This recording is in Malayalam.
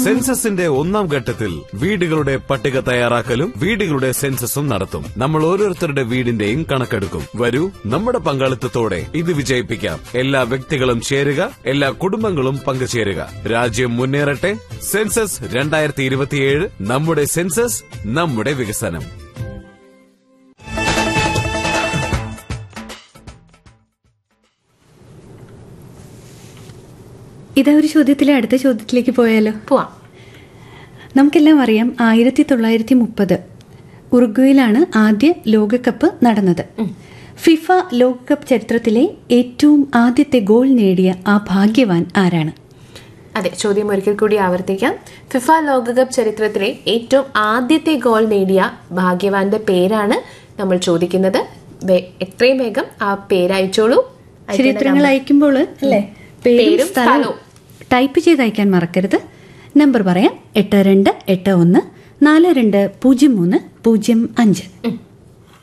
സെൻസസിന്റെ ഒന്നാം ഘട്ടത്തിൽ വീടുകളുടെ പട്ടിക തയ്യാറാക്കലും വീടുകളുടെ സെൻസസും നടത്തും നമ്മൾ ഓരോരുത്തരുടെ വീടിന്റെയും കണക്കെടുക്കും വരൂ നമ്മുടെ പങ്കാളിത്തത്തോടെ ഇത് വിജയിപ്പിക്കാം എല്ലാ വ്യക്തികളും ചേരുക എല്ലാ കുടുംബങ്ങളും പങ്കുചേരുക രാജ്യം മുന്നേറട്ടെ സെൻസസ് രണ്ടായിരത്തി ഇരുപത്തിയേഴ് നമ്മുടെ സെൻസസ് നമ്മുടെ വികസനം ഇതാ ഒരു ചോദ്യത്തിലെ അടുത്ത ചോദ്യത്തിലേക്ക് പോയാലോ പോവാം നമുക്കെല്ലാം അറിയാം ആയിരത്തി തൊള്ളായിരത്തി മുപ്പത് ഉറുഗ്വയിലാണ് ആദ്യ ലോകകപ്പ് നടന്നത് ഫിഫ ലോകകപ്പ് ചരിത്രത്തിലെ ഏറ്റവും ആദ്യത്തെ ഗോൾ നേടിയ ആ ഭാഗ്യവാൻ ആരാണ് അതെ ചോദ്യം ഒരിക്കൽ കൂടി ആവർത്തിക്കാം ഫിഫ ലോകകപ്പ് ചരിത്രത്തിലെ ഏറ്റവും ആദ്യത്തെ ഗോൾ നേടിയ ഭാഗ്യവാന്റെ പേരാണ് നമ്മൾ ചോദിക്കുന്നത് വേ- എത്രയും വേഗം ആ പേര് അയച്ചോളൂ ചരിത്രങ്ങൾ അയക്കുമ്പോൾ അല്ലേ പേരും പേരും സ്ഥലവും സ്ഥലവും. ടൈപ്പ് ചെയ്ത് അയക്കാൻ മറക്കരുത് നമ്പർ പറയാം എട്ട് രണ്ട് എട്ട് ഒന്ന് നാല് രണ്ട് പൂജ്യം മൂന്ന് പൂജ്യം അഞ്ച് ഉം.